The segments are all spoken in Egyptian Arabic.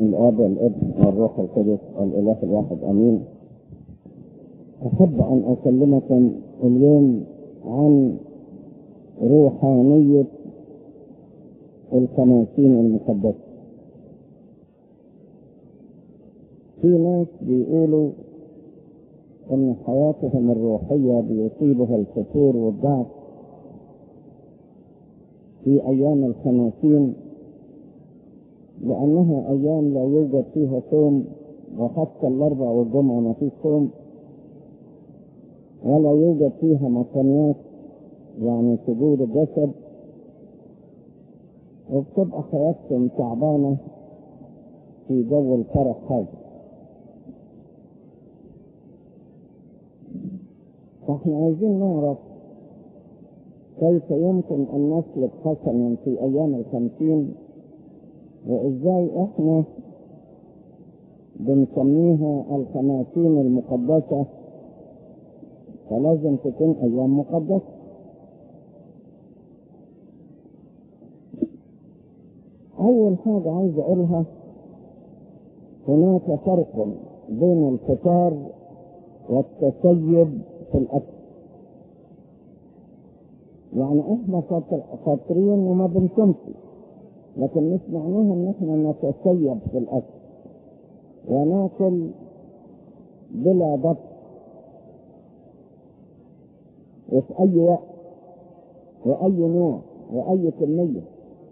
الاب والابن والروح القدس الاله الواحد امين احب ان اكلمكم اليوم عن روحانيه الخماسين المقدسه في ناس بيقولوا ان حياتهم الروحيه بيصيبها الفتور والضعف في ايام الخماسين لأنها أيام لا يوجد فيها صوم وحتى الأربع والجمعة ما فيش صوم ولا يوجد فيها مصنيات يعني سجود الجسد وبتبقى حياتهم تعبانة في جو الفرح هذا فاحنا عايزين نعرف كيف يمكن أن نسلك حسنا في أيام الخمسين وازاي احنا بنسميها الخماسين المقدسة فلازم تكون ايام مقدسة اول حاجة عايز اقولها هناك فرق بين الفطار والتسيب في الاكل يعني احنا فاطرين وما بنصومش لكن مش معناها ان احنا نتسيب في الاكل وناكل بلا ضبط وفي اي وقت واي نوع واي كميه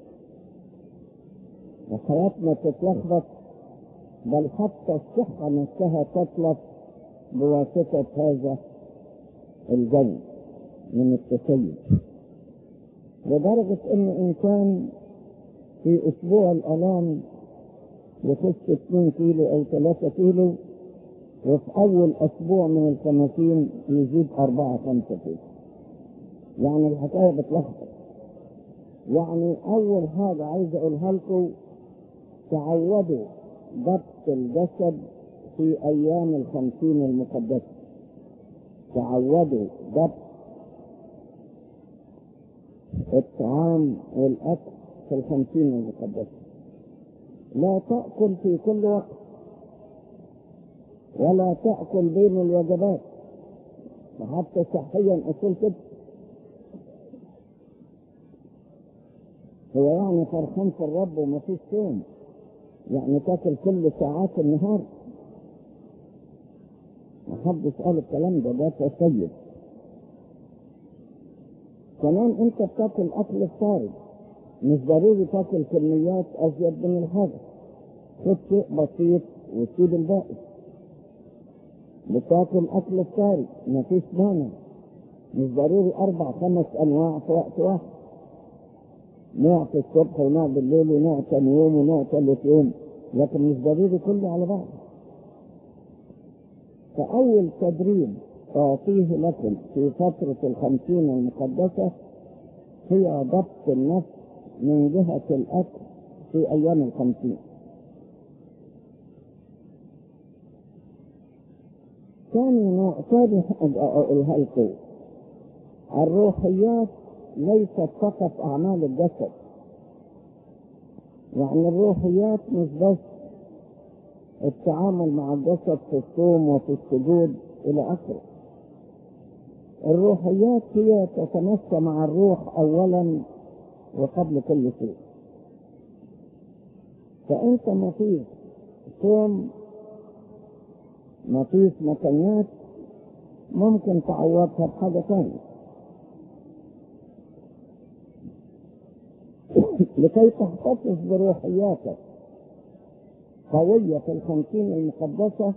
وحياتنا تتلخبط بل حتى الصحه نفسها تتلف بواسطه هذا الجو من التسيب لدرجه ان انسان في اسبوع الالام يخش 2 كيلو او 3 كيلو وفي اول اسبوع من الخمسين يزيد 4 5 كيلو يعني الحكايه بتلخبط يعني اول حاجه عايز اقولها لكم تعودوا ضبط الجسد في ايام الخمسين المقدسه تعودوا ضبط الطعام والاكل في الخمسين المقدسة لا تأكل في كل وقت ولا تأكل بين الوجبات وحتى صحيا أصول كده هو يعني فرحان في الرب وما فيش صوم يعني تاكل كل ساعات النهار محدش قال الكلام ده ده تسيب كمان انت بتاكل اكل الخارج مش ضروري تاكل كميات ازيد من الحاجة خد شيء بسيط وتسيب الباقي بتاكل اكل الساري مفيش مانع مش ضروري اربع خمس انواع في وقت واحد نوع في الصبح ونوع بالليل ونوع ثاني يوم ونوع ثالث يوم لكن مش ضروري كله على بعض فأول تدريب أعطيه لكم في فترة الخمسين المقدسة هي ضبط النفس من جهة الأكل في أيام الخمسين ثاني نوع ثاني حاجة أقولها لكم الروحيات ليست فقط أعمال الجسد يعني الروحيات مش بس التعامل مع الجسد في الصوم وفي السجود إلى آخره الروحيات هي تتمشى مع الروح أولا وقبل كل شيء فانت ما فيش صوم ما فيش مكانيات ممكن تعوضها بحاجة تانية لكي تحتفظ بروحياتك قوية في الخمسين المقدسة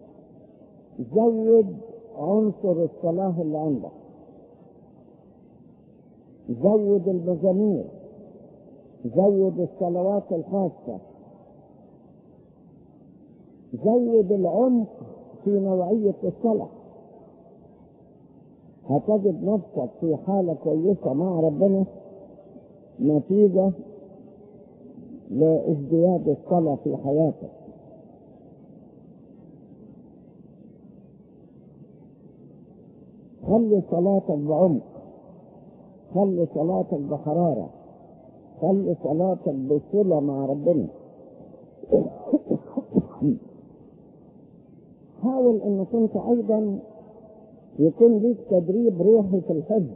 زود عنصر الصلاة اللي عندك زود المزامير زود الصلوات الخاصة زود العمق في نوعية الصلاة هتجد نفسك في حالة كويسة مع ربنا نتيجة لازدياد الصلاة في حياتك خلي صلاتك بعمق خلي صلاتك بحرارة خلي صلاتك بصلة مع ربنا حاول انك انت ايضا يكون ليك تدريب روحي في الحفظ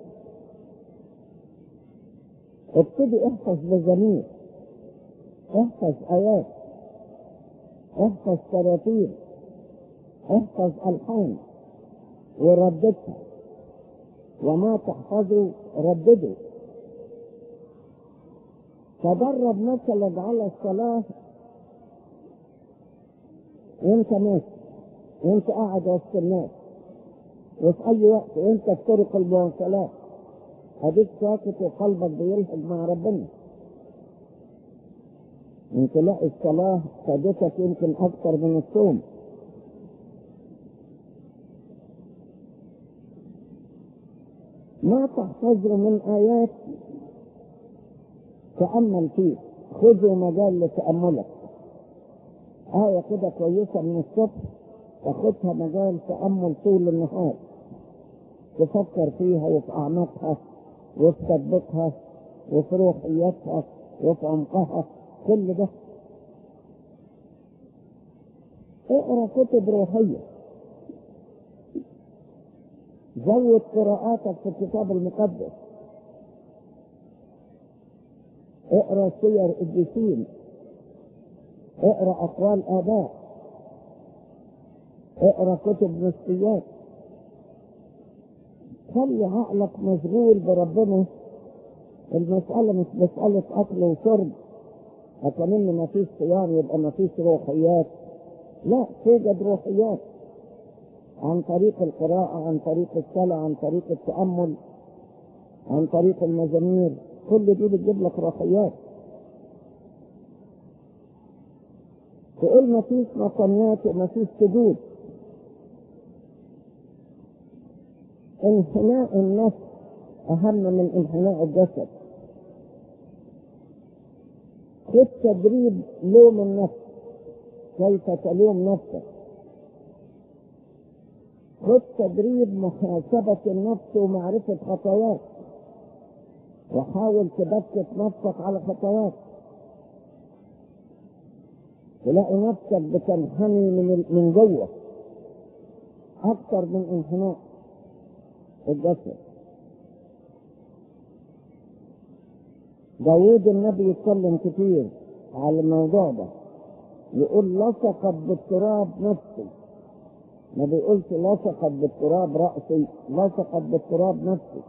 ابتدي احفظ بضمير احفظ ايات احفظ تراتيب احفظ الحان ورددها وما تحفظه ردده تدرب مثلا على الصلاة وانت ماشي وانت قاعد وسط الناس وفي اي وقت وانت في طرق المواصلات اديك ساكت وقلبك بيلحق مع ربنا انت تلاقي الصلاة فادتك يمكن اكتر من الصوم ما تحتاجه من آيات تأمل فيه خذوا مجال لتأملك آية كده كويسة من الصبح تاخدها مجال تأمل طول النهار تفكر فيها وفي أعماقها وفي تطبيقها وفي روحياتها وفي عمقها كل ده اقرا كتب روحيه زود قراءاتك في الكتاب المقدس اقرا سير القديسين اقرا اقوال اباء اقرا كتب نفسيات خلي عقلك مشغول بربنا المسألة مش مسألة أكل وشرب أكمل ما فيش صيام يبقى ما فيش روحيات لا توجد روحيات عن طريق القراءة عن طريق الصلاة عن طريق التأمل عن طريق المزامير كل دي بتجيب لك روحيات تقول ما فيش مقامات وما فيش سجود انحناء النفس أهم من انحناء الجسد خد تدريب لوم النفس كيف تلوم نفسك خد تدريب محاسبة النفس ومعرفة خطاياك وحاول تبكت نفسك على خطاياك تلاقي نفسك بتنحني من من جوه أكثر من انحناء الجسد داوود النبي يتكلم كتير على الموضوع ده يقول لصقت بالتراب نفسي ما بيقولش لصقت بالتراب رأسي لصقت بالتراب نفسي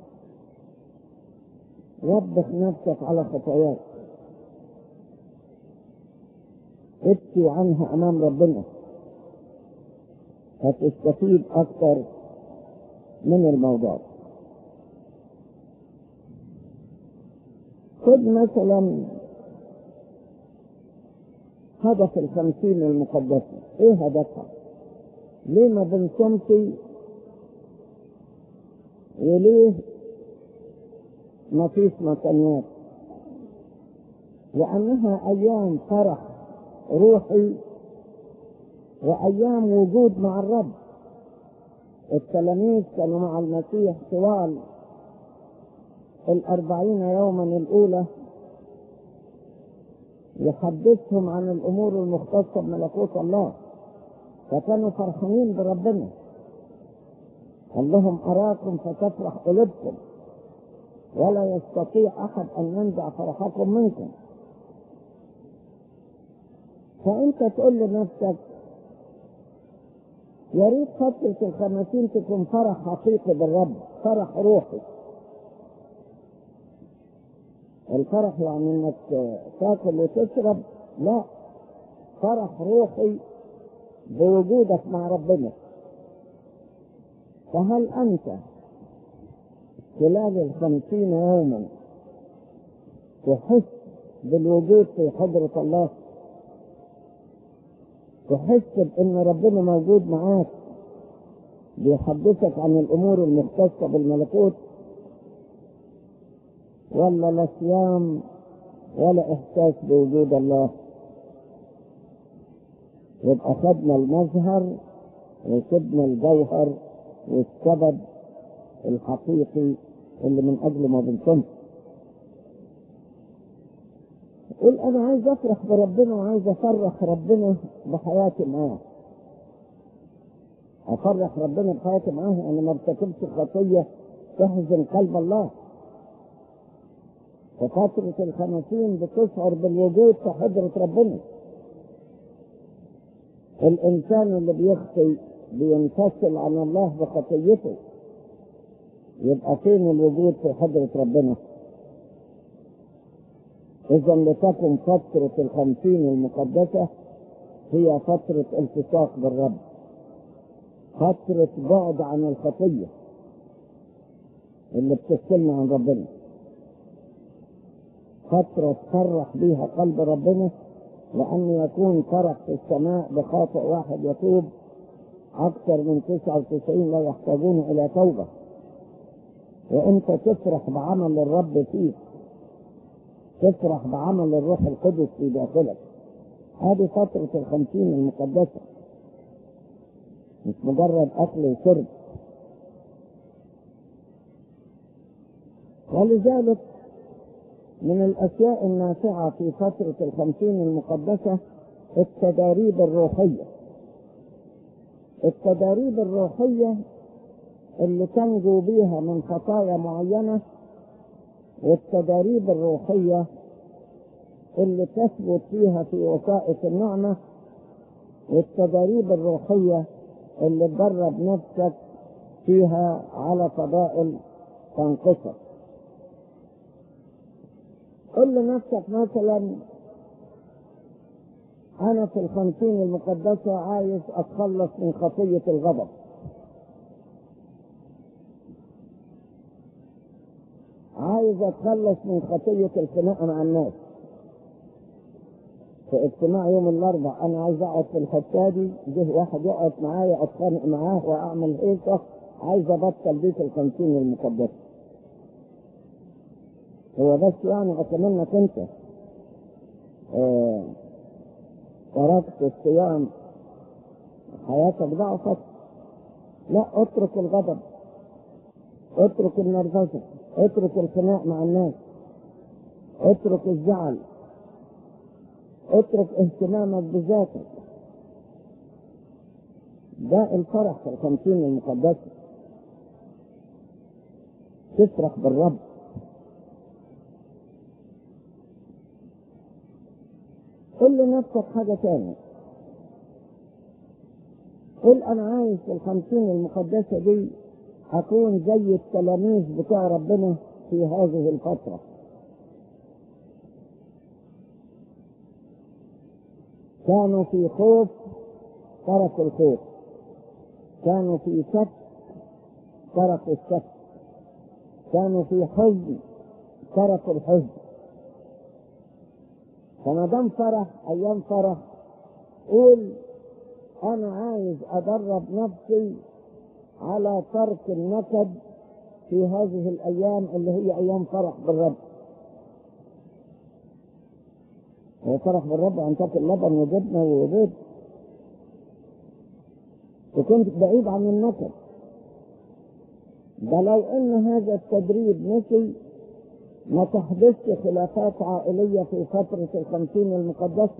وبخ نفسك على خطاياك ابكي عنها امام ربنا هتستفيد اكثر من الموضوع خد مثلا هدف الخمسين المقدسة ايه هدفها ليه ما بنصمتي وليه ما فيش مكانيات لأنها أيام فرح روحي وأيام وجود مع الرب التلاميذ كانوا مع المسيح طوال الأربعين يوما الأولى يحدثهم عن الأمور المختصة بملكوت الله فكانوا فرحانين بربنا قال لهم أراكم فتفرح قلوبكم ولا يستطيع أحد أن ينزع فرحكم منكم فأنت تقول لنفسك يا ريت فترة الخمسين تكون فرح حقيقي بالرب فرح روحي الفرح يعني انك تاكل وتشرب لا فرح روحي بوجودك مع ربنا فهل انت خلال الخمسين يوما تحس بالوجود في حضرة الله تحس بان ربنا موجود معاك بيحدثك عن الامور المختصة بالملكوت ولا لا صيام ولا احساس بوجود الله يبقى خدنا المظهر وسبنا الجوهر والسبب الحقيقي اللي من اجله ما بنصومش قول انا عايز افرح بربنا وعايز افرح ربنا بحياتي معاه افرح ربنا بحياتي معاه انا ما ارتكبش خطيه تحزن قلب الله في فترة الخمسين بتشعر بالوجود في حضرة ربنا الإنسان اللي بيخطي بينفصل عن الله بخطيته يبقى فين الوجود في حضرة ربنا إذا لتكن فترة الخمسين المقدسة هي فترة التصاق بالرب فترة بعد عن الخطية اللي بتفصلنا عن ربنا فترة تفرح بيها قلب ربنا لأن يكون فرح في السماء بخاطئ واحد يتوب أكثر من 99 لا يحتاجون إلى توبة وأنت تفرح بعمل الرب فيك تفرح بعمل الروح القدس في داخلك هذه فترة الخمسين المقدسة مش مجرد أكل وشرب ولذلك من الأشياء النافعة في فترة الخمسين المقدسة التداريب الروحية التداريب الروحية اللي تنجو بيها من خطايا معينة والتداريب الروحية اللي تثبت فيها في وسائط النعمة والتداريب الروحية اللي تدرب نفسك فيها على فضائل تنقصك قل لنفسك مثلا أنا في الخمسين المقدسة عايز أتخلص من خطية الغضب عايز أتخلص من خطية الخناقة مع الناس في اجتماع يوم الأربع أنا عايز أقعد في الحتة دي جه واحد يقعد معايا أتخانق معاه وأعمل هيصة عايز أبطل دي في الخمسين المقدسة هو بس يعني أتمنى أنت آه تركت الصيام حياتك ضعفت لا اترك الغضب اترك النرفزة اترك الخناق مع الناس اترك الزعل اترك اهتمامك بذاتك ده الفرح في الخمسين المقدسة تفرح بالرب قل لنفسك حاجة تانية قل أنا عايز في الخمسين المقدسة دي أكون زي التلاميذ بتاع ربنا في هذه الفترة كانوا في خوف تركوا الخوف كانوا في شك تركوا الشك كانوا في حزن تركوا الحزن فما دام فرح ايام فرح قول انا عايز ادرب نفسي على ترك النكد في هذه الايام اللي هي ايام فرح بالرب هو فرح بالرب ان تاكل لبن وجبنه وبيض وكنت بعيد عن النكد ده لو ان هذا التدريب مشي ما تحدثش خلافات عائلية في فترة الخمسين المقدسة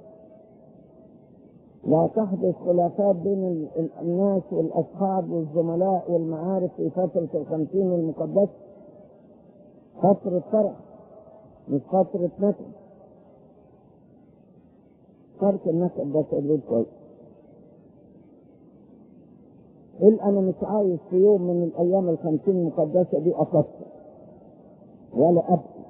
لا تحدث خلافات بين الناس والأصحاب والزملاء والمعارف في فترة الخمسين المقدسة فترة فرح مش فترة نكد ترك النكد ده تدريب كويس قل أنا مش عايز في يوم من الأيام الخمسين المقدسة دي أفكر ولا أبكي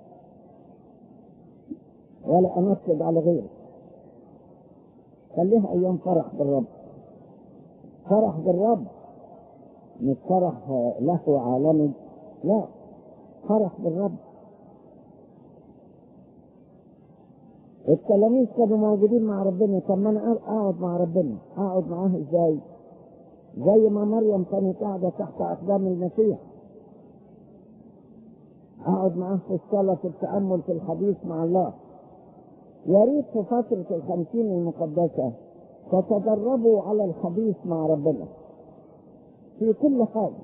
ولا أنكد على غيري خليها أيام فرح بالرب فرح بالرب مش فرح له عالمي لا فرح بالرب التلاميذ كانوا موجودين مع ربنا طب ما انا اقعد مع ربنا اقعد معاه ازاي زي ما مريم كانت قاعده تحت اقدام المسيح اقعد معاه في الصلاة في التأمل في الحديث مع الله يا ريت في فترة الخمسين المقدسة تتدربوا على الحديث مع ربنا في كل حاجة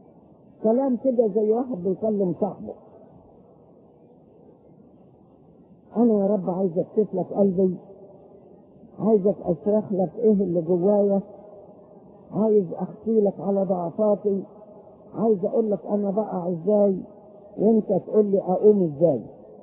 كلام كده زي واحد بيكلم صاحبه انا يا رب عايز اكشف لك قلبي عايزك اشرح لك ايه اللي جوايا عايز احكي لك على ضعفاتي عايز اقول لك انا بقع ازاي وانت تقول لي اقوم ازاي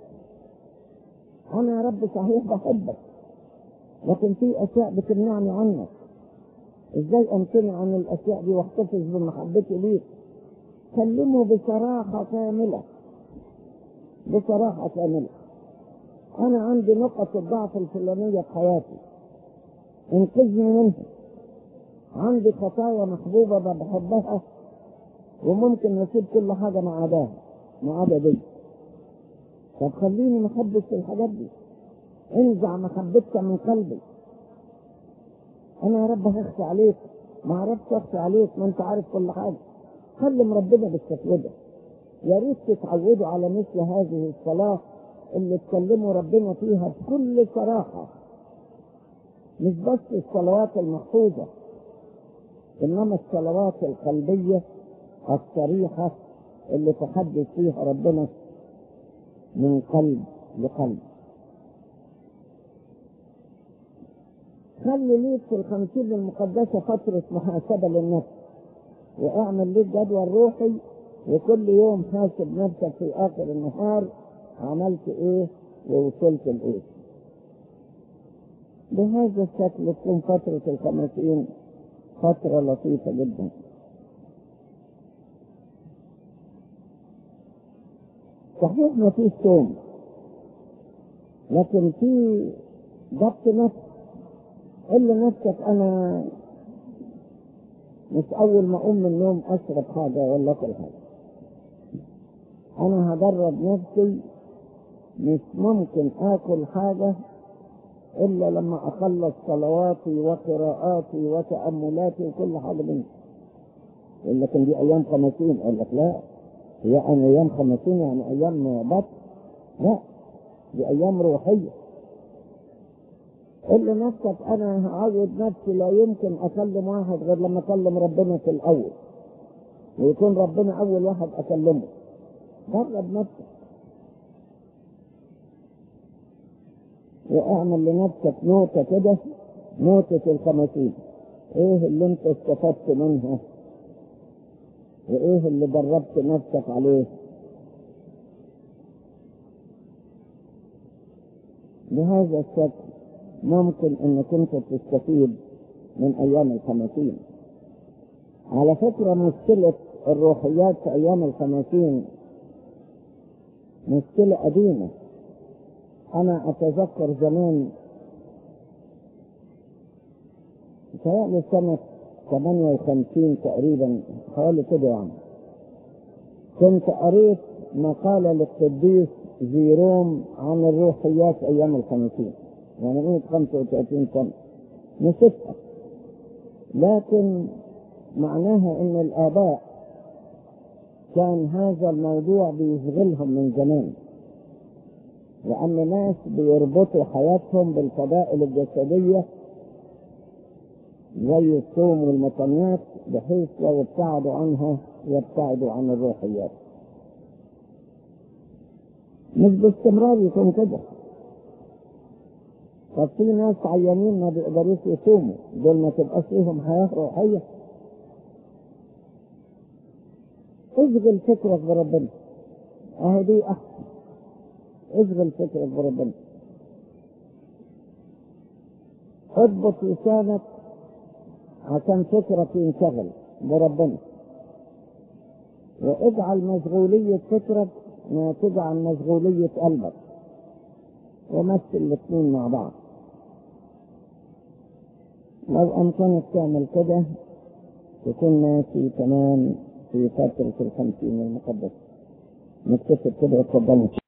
انا يا رب صحيح بحبك لكن في اشياء بتمنعني عنك ازاي امتنع عن الاشياء دي واحتفظ بمحبتي ليك كلمه بصراحة كاملة بصراحة كاملة انا عندي نقط الضعف الفلانية في حياتي انقذني منها عندي خطايا محبوبة بحبها وممكن نسيب كل حاجة ما عداها ما عدا دي طب خليني ما احبش الحاجات دي انزع محبتك من قلبي انا يا رب هخفي عليك ما عرفتش اخفي عليك ما انت عارف كل حاجه كلم ربنا بالشكل ده يا ريت تتعودوا على مثل هذه الصلاه اللي تكلموا ربنا فيها بكل صراحه مش بس الصلوات المحفوظه انما الصلوات القلبيه الصريحه اللي تحدث فيها ربنا من قلب لقلب خلي ليك في الخمسين المقدسة فترة محاسبة للنفس واعمل ليك جدول روحي وكل يوم حاسب نفسك في آخر النهار عملت ايه ووصلت لايه بهذا الشكل تكون فترة الخمسين فترة لطيفة جدا صحيح ما فيش صوم لكن في ضبط نفس قل لنفسك انا مش اول ما اقوم من النوم اشرب حاجة ولا اكل حاجة انا هدرب نفسي مش ممكن اكل حاجة الا لما اخلص صلواتي وقراءاتي وتأملاتي وكل حاجة منها يقول لك دي ايام خمسين اقول لك لا هي أنا ايام خمسين يعني ايام بطن لا دي ايام روحيه قل لنفسك انا هعود نفسي لا يمكن اكلم واحد غير لما اكلم ربنا في الاول ويكون ربنا اول واحد اكلمه جرب نفسك واعمل لنفسك نوتة كده نوتة الخمسين ايه اللي انت استفدت منها وايه اللي دربت نفسك عليه بهذا الشكل ممكن انك انت تستفيد من ايام الخمسين على فكرة مشكلة الروحيات في ايام الخمسين مشكلة قديمة انا اتذكر زمان متهيألي سنة 58 تقريبا حوالي كده يعني كنت قريت مقالة للقديس زيروم عن الروحيات ايام الخمسين يعني قيمة 35 سنة نسيتها لكن معناها ان الاباء كان هذا الموضوع بيشغلهم من زمان لان ناس بيربطوا حياتهم بالفضائل الجسدية زي الصوم والمطنيات بحيث لو ابتعدوا عنها يبتعدوا عن الروحيات مش باستمرار يكون كده طب في ناس عيانين ما بيقدروش يصوموا دول ما تبقاش ليهم حياة روحية اشغل فكرك بربنا اهي دي احسن اشغل فكرك بربنا اضبط لسانك عشان فكرك ينشغل بربنا واجعل مشغولية فكرك ما تجعل مشغولية قلبك ومثل الاثنين مع بعض لو أمكنك تعمل كده تكون ماشي تمام في فترة الخمسين المقدسة نكتفي كده وتفضلوا